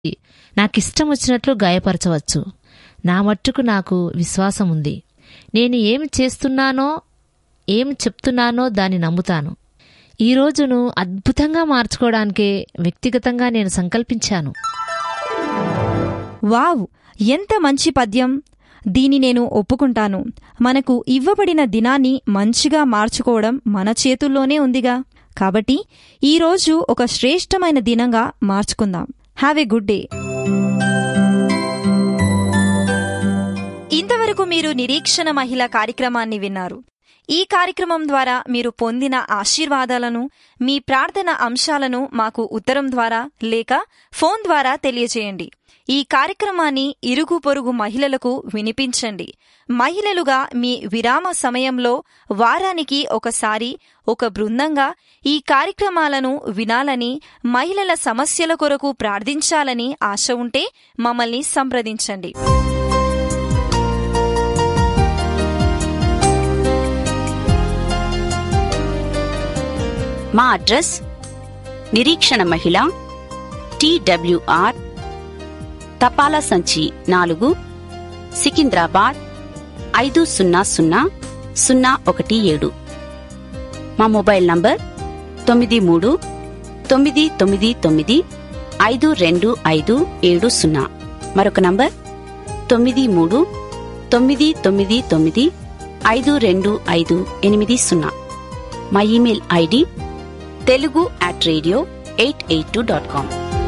నాకిష్టం వచ్చినట్లు గాయపరచవచ్చు నా మట్టుకు నాకు విశ్వాసం ఉంది నేను ఏమి చేస్తున్నానో ఏం చెప్తున్నానో దాన్ని నమ్ముతాను ఈ రోజును అద్భుతంగా మార్చుకోవడానికే వ్యక్తిగతంగా నేను సంకల్పించాను వావ్ ఎంత మంచి పద్యం దీని నేను ఒప్పుకుంటాను మనకు ఇవ్వబడిన దినాన్ని మంచిగా మార్చుకోవడం మన చేతుల్లోనే ఉందిగా కాబట్టి ఈరోజు ఒక శ్రేష్టమైన దినంగా మార్చుకుందాం హ్యావ్ ఎ గుడ్ డే ఇంతవరకు మీరు నిరీక్షణ మహిళ కార్యక్రమాన్ని విన్నారు ఈ కార్యక్రమం ద్వారా మీరు పొందిన ఆశీర్వాదాలను మీ ప్రార్థన అంశాలను మాకు ఉత్తరం ద్వారా లేక ఫోన్ ద్వారా తెలియజేయండి ఈ కార్యక్రమాన్ని ఇరుగు పొరుగు మహిళలకు వినిపించండి మహిళలుగా మీ విరామ సమయంలో వారానికి ఒకసారి ఒక బృందంగా ఈ కార్యక్రమాలను వినాలని మహిళల సమస్యల కొరకు ప్రార్థించాలని ఆశ ఉంటే మమ్మల్ని సంప్రదించండి మా అడ్రస్ నిరీక్షణ మహిళ టిడబ్ల్యూఆర్ తపాలా సంచి నాలుగు సికింద్రాబాద్ ఐదు సున్నా సున్నా సున్నా ఒకటి ఏడు మా మొబైల్ నంబర్ తొమ్మిది మూడు తొమ్మిది తొమ్మిది తొమ్మిది ఐదు రెండు ఐదు ఏడు సున్నా మరొక నంబర్ తొమ్మిది మూడు తొమ్మిది తొమ్మిది తొమ్మిది ఐదు రెండు ఐదు ఎనిమిది సున్నా మా email ID Telugu at radio eight eight two dot com